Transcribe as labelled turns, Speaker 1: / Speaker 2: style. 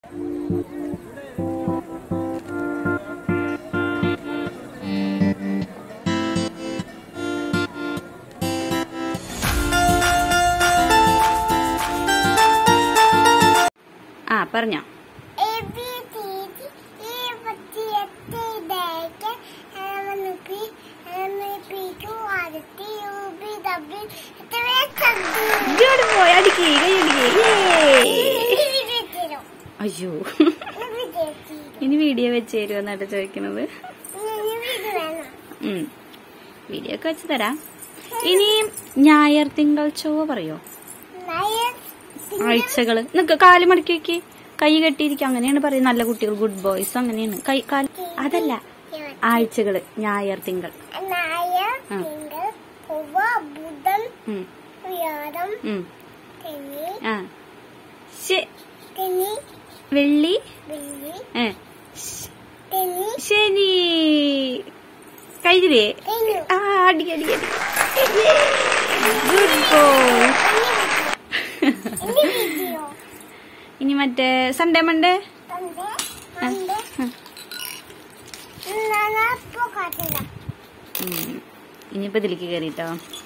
Speaker 1: ആ പറഞ്ഞോ
Speaker 2: A B C D E F G H I J K L M N P M N P Q R S T U V W X Y Z
Speaker 1: Good boy. അടിക്ക് കൈ അടിക്ക് Yay. അയ്യോ ഇനി video വെച്ച് തരുമോ എന്നായിട്ട് ചോദിക്കുന്നത് ഉം. Video ഒക്കെ വെച്ച് തരാം ഇനി ഞായർ തിങ്കൾ ചൊവ്വ പറയോ ആഴ്ചകള് നിക്ക് കാല് മടക്കി വെക്ക് കൈ കെട്ടിയിരിക്കും അങ്ങനെയാണ് പറയുന്നത് നല്ല കുട്ടികൾ ഗുഡ് ബോയ്സ് അങ്ങനെയാണ് കൈ കാല് അതല്ല ആഴ്ചകള് ഞായർ തിങ്കൾ
Speaker 2: നായർ
Speaker 1: ആ.
Speaker 2: തിങ്കൾ ചൊവ്വ ബുധൻ
Speaker 1: ഉം,
Speaker 2: വ്യാഴം
Speaker 1: ഉം.
Speaker 2: ശനി
Speaker 1: ആ ശെ-
Speaker 2: ശനി
Speaker 1: വെള്ളി
Speaker 2: വെള്ളി
Speaker 1: ഏ,
Speaker 2: ശനി
Speaker 1: ശനി കഴിഞ്ഞില്ലേ
Speaker 2: കഴിഞ്ഞു
Speaker 1: ആ അടി അടി അടി ഗുഡ് ബോയ്
Speaker 2: ഇനി വീഡിയോ
Speaker 1: ഇനി മറ്റേ സൺഡേ മൺഡേ
Speaker 2: തന്റെ തന്റെ ഞാനപ്പോ കാട്ടില്ല
Speaker 1: ഇനിയിപ്പോ ഇതിലേക്ക് കയറിട്ടോ